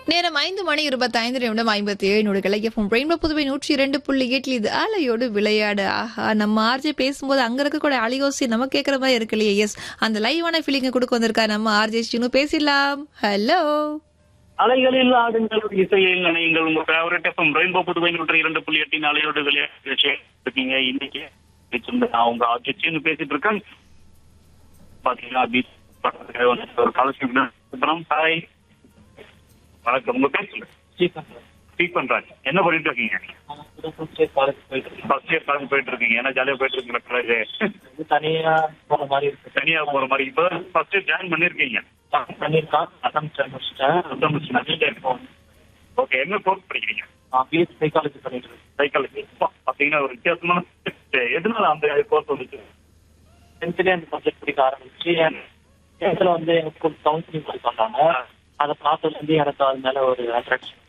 நேரம் ஐந்து மணி இருபத்தைந்து நிமிடம் ஐம்பத்தி ஏழு நொடிகளை எஃப்எம் ரெயின்போ புதுவை நூற்றி இரண்டு புள்ளி எட்டில் இது அலையோடு விளையாடு ஆஹா நம்ம ஆர்ஜே பேசும்போது அங்க இருக்கக்கூடிய அலையோசி நம்ம கேட்கற மாதிரி இருக்கு இல்லையா எஸ் அந்த லைவான ஃபீலிங்க கொடுக்க வந்திருக்கா நம்ம ஆர்ஜே ஸ்ரீனு பேசிடலாம் ஹலோ அலைகளில் ஆடுங்கள் இசையில் நினையுங்கள் உங்க ஃபேவரட் எஃப்எம் ரெயின்போ புதுவை நூற்றி இரண்டு புள்ளி எட்டின் அலையோடு விளையாட்டு இருக்கீங்க இன்னைக்கு வச்சிருந்த நான் உங்க ஆப்ஜெக்ட்னு பேசிட்டு இருக்கேன் பாத்தீங்கன்னா பீச் பக்கத்துல வந்து ஒரு காலர்ஷிப் ஹாய் வணக்கம் உங்க பேர் சொல்லுங்க ஸ்பீக் பண்றாங்க என்ன பண்ணிட்டு இருக்கீங்க ஃபர்ஸ்ட் இயர் காலேஜ் போயிட்டு இருக்கீங்க ஏன்னா ஜாலியா போயிட்டு இருக்கீங்க காலேஜ் தனியா போற மாதிரி இருக்கு தனியா போற மாதிரி இப்பதான் ஃபர்ஸ்ட் இயர் ஜாயின் பண்ணிருக்கீங்க பண்ணிருக்கான் அட்டம் முடிச்சிட்டேன் ஓகே என்ன கோர்ஸ் படிக்கிறீங்க பிஎஸ் சைக்காலஜி பண்ணிட்டு இருக்கேன் சைக்காலஜி பாத்தீங்கன்னா ஒரு வித்தியாசமான எதனால அந்த கோர்ஸ் வந்துச்சு டென்த்லயே அந்த சப்ஜெக்ட் படிக்க ஆரம்பிச்சு டென்த்ல வந்து எனக்கு கவுன்சிலிங் படிக்க வந்தாங்க அதை பார்த்ததுல இருந்து எனக்கு அது மேல ஒரு அட்ராக்ஷன்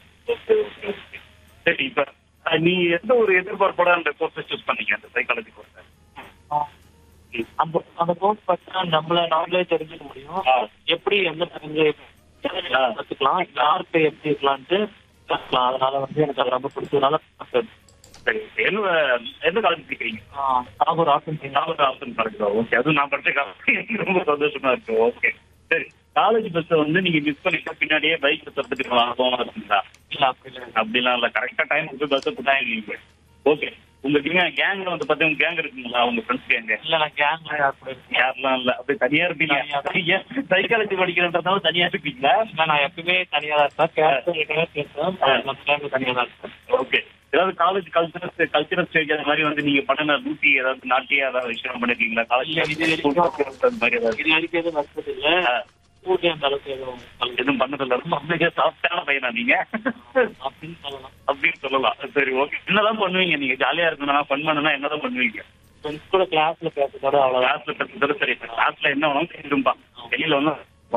சரி இப்ப அஹ், நீ எந்த ஒரு எதிர்பார்ப்போட அந்த கோர்ஸ் சூஸ் பண்ணீங்க அந்த சைக்காலஜி கோர்ஸ் அந்த அந்த கோர்ஸ் பார்த்தா நம்மள நாமளே தெரிஞ்சுக்க முடியும் ஆ. எப்படி எந்த டைம்ல கத்துக்கலாம் யாருக்கு எப்படி இருக்கலாம்ட்டு கத்துக்கலாம் அதனால வந்து எனக்கு அது ரொம்ப பிடிச்சதுனால பார்த்தது. சரி என்ன எந்த காலேஜ் படிக்கிறீங்க ஆ, நாகூர் ஆர்ட்ஸ் நாகூர் ஆப்ஷன் காலேஜ் ஓகே அதுவும் நான் படிச்ச காலேஜ் எனக்கு ரொம்ப சந்தோஷமா இருக்கு ஓகே சரி காலேஜ் பஸ் வந்து நீங்க மிஸ் பண்ணிட்ட பின்னாடியே பைக் சுத்துறதுக்கு அனுபவம் இருக்குங்களா இல்ல அப்படி இல்லை அப்படிலாம் இல்ல கரெக்டா டைம் போய் பஸ் போட்டாங்க ஓகே உங்க கேங்ல வந்து பாத்தீங்கன்னா கேங் இருக்குங்களா உங்க ஃப்ரெண்ட்ஸ் கேங்க இல்ல நான் கேங்ல யார் கூட இருக்கேன் யாரெல்லாம் இல்ல அப்படியே தனியா இருப்பீங்க தனியா சைக்காலஜி படிக்கிறன்றதால தனியா இருப்பீங்களா இல்ல நான் எப்பவுமே தனியா தான் இருப்பேன் கேரக்டர் ஏற்கனவே பேசுறேன் நம்ம கேங்ல தனியா தான் இருப்பேன் ஓகே ஏதாவது காலேஜ் கல்ச்சரல் கல்ச்சரல் ஸ்டேஜ் அந்த மாதிரி வந்து நீங்க பண்ணின டியூட்டி ஏதாவது நாட்டிய ஏதாவது விஷயம் பண்ணிருக்கீங்களா இல்ல, இது காலேஜ் வரைக்கும் அந்த மாதிரி ஏதாவது இது வரைக்கும் எதுவும் வச்சது இல்ல ஆ. ஊட்டி அந்த அளவுக்கு எதுவும் கலந்து எதுவும் பண்ணதில்ல ரொம்ப அமைதியா சாஃப்டான பையனா நீங்க அப்படின்னு சொல்லலாம் அப்படின்னு சொல்லலாம் சரி ஓகே என்னதான் பண்ணுவீங்க நீங்க ஜாலியா இருக்கணும்னா ஃபன் பண்ணனா என்னதான் பண்ணுவீங்க ஃப்ரெண்ட்ஸ் கூட கிளாஸ்ல பேசுறதோட அவ்வளவுதான் கிளாஸ்ல பேசுறதோட சரி கிளாஸ்ல என்ன வேணாலும் பேசிடும்பா வெளியில வந்து